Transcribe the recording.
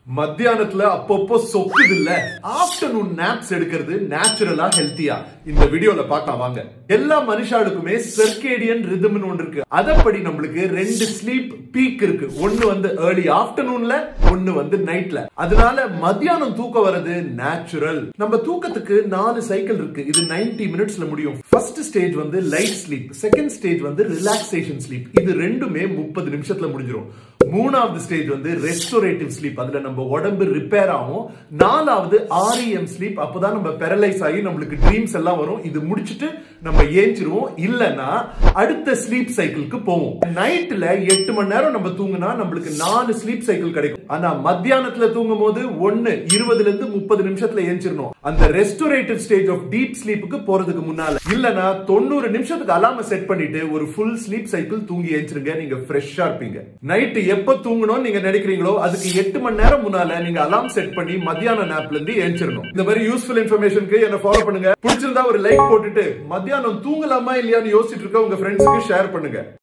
மத்தியானத்துல அப்பப்போ சொக்குது இல்ல afternoon knobs எடுக்கிறது நேச்சுரலா ஹெல்த்தியா இந்த வீடியோல பார்க்கலாம் வாங்க எல்லா மனுஷாளுக்குமே சர்க்கேடியன் ரிதம்னு ஒன்று இருக்கு அதப்படி நம்மளுக்கு ரெண்டு ஸ்லீப் பீக் இருக்கு ஒன்னு வந்து ஏர்லி ஆஃப்டர்நூன்ல ஒன்னு வந்து நைட்ல அதனால மத்தியானம் தூக்கம் வர்றது நேச்சுரல் நம்ம தூக்கத்துக்கு நாலு சைக்கிள் இருக்கு இது 90 மினிட்ஸ்ல முடியும் ஃபர்ஸ்ட் ஸ்டேஜ் வந்து லைட் ஸ்லீப் செகண்ட் ஸ்டேஜ் வந்து ரிலாக்ஸேஷன் ஸ்லீப் இது ரெண்டுமே முப்பது நிமிஷத்துல முடிஞ்சிரும் மூணாவது ஸ்டேஜ் வந்து ரெஸ்டோரேட்டிவ் ஸ்லீப் அதுல நம்ம உடம்பு ரிப்பேர் ஆகும் நாலாவது ஆர்இஎம் ஸ்லீப் அப்பதான் நம்ம பெரலைஸ் ஆகி நம்மளுக்கு ட்ரீம்ஸ் எல்லாம் வரும் இது முடிச்சிட்டு நம்ம ஏஞ்சிருவோம் இல்லனா அடுத்த ஸ்லீப் சைக்கிளுக்கு போவோம் நைட்ல எட்டு மணி நேரம் நம்ம தூங்குனா நம்மளுக்கு நாலு ஸ்லீப் சைக்கிள் கிடைக்கும் ஆனா மத்தியானத்துல தூங்கும் போது ஒன்னு இருபதுல இருந்து முப்பது நிமிஷத்துல ஏஞ்சிரணும் அந்த ரெஸ்டோரேட்டிவ் ஸ்டேஜ் ஆஃப் டீப் ஸ்லீப்புக்கு போறதுக்கு முன்னால இல்லனா தொண்ணூறு நிமிஷத்துக்கு அலாம செட் பண்ணிட்டு ஒரு ஃபுல் ஸ்லீப் சைக்கிள் தூங்கி ஏஞ்சிருங்க நீங்க ஃப்ரெஷ்ஷா இருப்பீங்க நைட் எப்ப தூங்கணும்னு நீங்க நினைக்கிறீங்களோ அதுக்கு எட்டு மணி நேரம் முன்னால நீங்க அலாம் செட் பண்ணி மத்தியான நேப்ல இருந்து ஏஞ்சிரணும் இந்த மாதிரி யூஸ்ஃபுல் இன்ஃபர்மேஷனுக்கு என்ன ஃபாலோ பண்ணுங்க பிடிச்சிருந்தா ஒரு லைக் போட்டுட்டு மத்தியானம் தூங்கலாமா இல்லையான்னு யோசிச்சுட்டு இருக்க உங்க ஃப்ரெண்ட்ஸ்க்கு ஷேர் பண்ணுங்க